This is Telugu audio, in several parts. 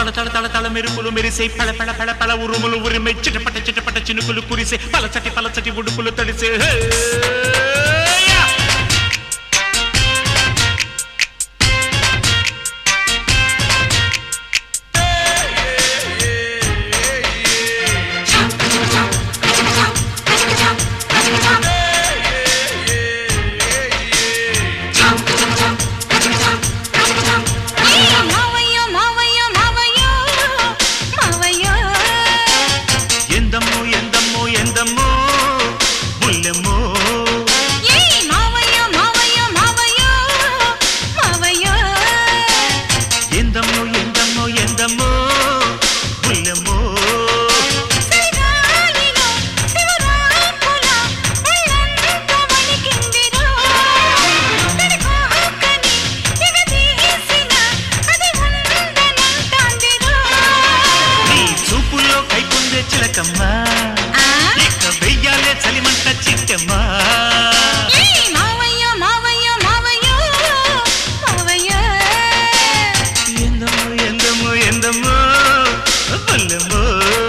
తల తల తల తల మెరుపులు మెరిసే పళ పళ పళ పళ ఉరుములు ఉరిమే చిటపట చిటపట చినుకులు కురిసే పలచటి పలచటి ఉడుపులు తడిసే హే! యా! మావయ్యో మావయ్యో మావయ్యో మావయ్యో ఎందమ్మో ఎందమ్మో ఎందమ్మో బుల్లెమ్మో ఏయ్ మావయ్యో మావయ్యో మావయ్యో మావయ్యో ఎందమ్మో ఎందమ్మో ఎందమ్మో బుల్లెమ్మో సరిగాలిలో శివరాకుల ఒళ్ళంతా వణికిందిరో తడికోకని ఎగదీసిన అది ఉందనంటాందిరో నీ చూపుల్లో కైకుందే చిలకమ్మా ఆ ఇక వెయ్యాలే చలిమంట చిట్టమ్మా ఏయ్ మావయ్యో మావయ్యో మావయ్యో మావయ్యో ఎందమ్మో ఎందమ్మో ఎందమ్మో బుల్లెమ్మో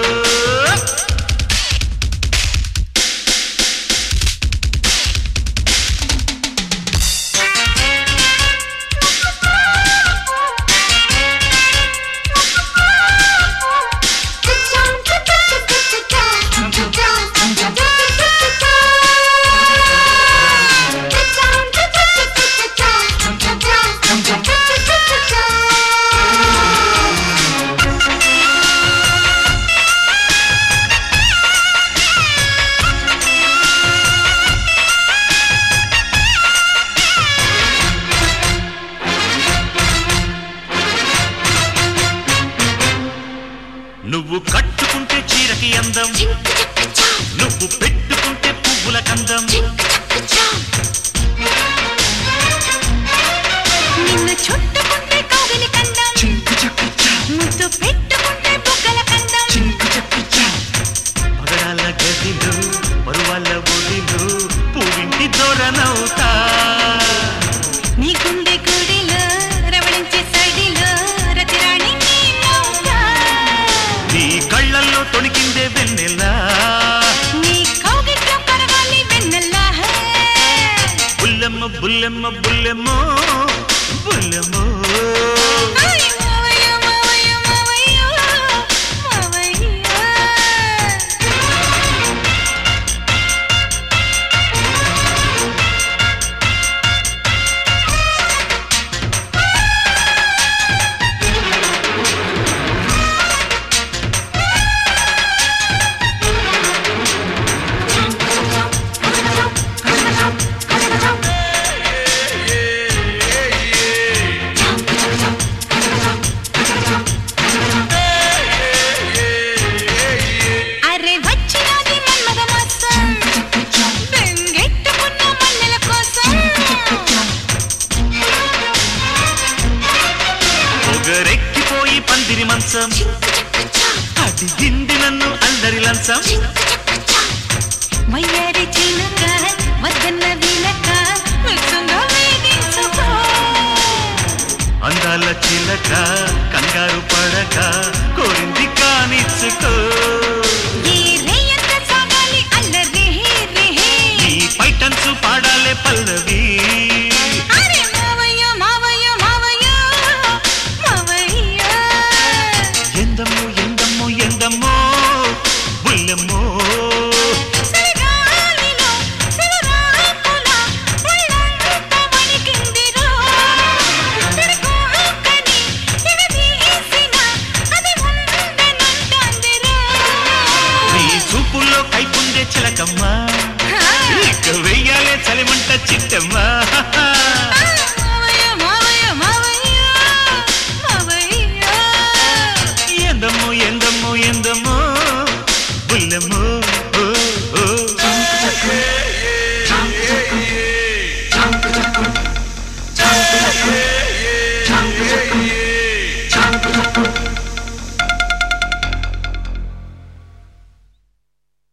నువ్వు కట్టుకుంటే చీరకి అందం నువ్వు పెట్టుకుంటే పువ్వుల కందం నిన్ను చుట్టుకుంటే కౌగిలి కందం ముద్దు పెట్టుకుంటే బుగ్గల కందం పగడాల గదిలో పరువాల ఒడిలో పువ్వింటి దొరనవుతా నీ గుండె గుడిలో రవళించే సడిలో రతిరాణి నీ నవ్వుతా. నీ కళ్ళల్లో తొణికిందే వెన్నెలా నీ కౌగిట్లో కరగాలి వెన్నెల్లా బుల్లెమ్మ బుల్లెమ్మ బుల్లెమ్మో బుల్లెమ్మో ఆయ్ మావయ్య మావయ్య మావయ్య మావయ్య అరే వచ్చినది మన్మథ మాసం బెంగెట్టుకున్న మల్లెల కోసం పొగరెక్కిపోయి పందిరి మంచం అడిగింది నన్ను అల్లరి లంచం వయ్యారి చిలుక వద్దన్న విలక విసుగా వేధించుకో అందాల చిలక కంగారు పడక కోరింది కానిచ్చుకో ఈ రేయంత సాగాలి అల్లరి రేహే నీ పైటన్సు పాడాలే పల్లవి అరే మావయ్య మావయ్య మావయ్య మావయ్య ఎందమ్మో ఎందమ్మో ఎందమ్మో బుల్లెమ్మో సరిగాలిలో శివరాకుల ఒళ్ళంతా వణికిందిరో. తిరుకోకని ఎగదీసిన అది ఉందనంటాందిరో. నీ చూపుల్లో కైపుందే చిలకమ్మా ఇక వెయ్యాలే చలిమంట చిట్టమ్మా మావయ్య మావయ్య మావయ్య మావయ్య ఎందమ్మో ఎందమ్మో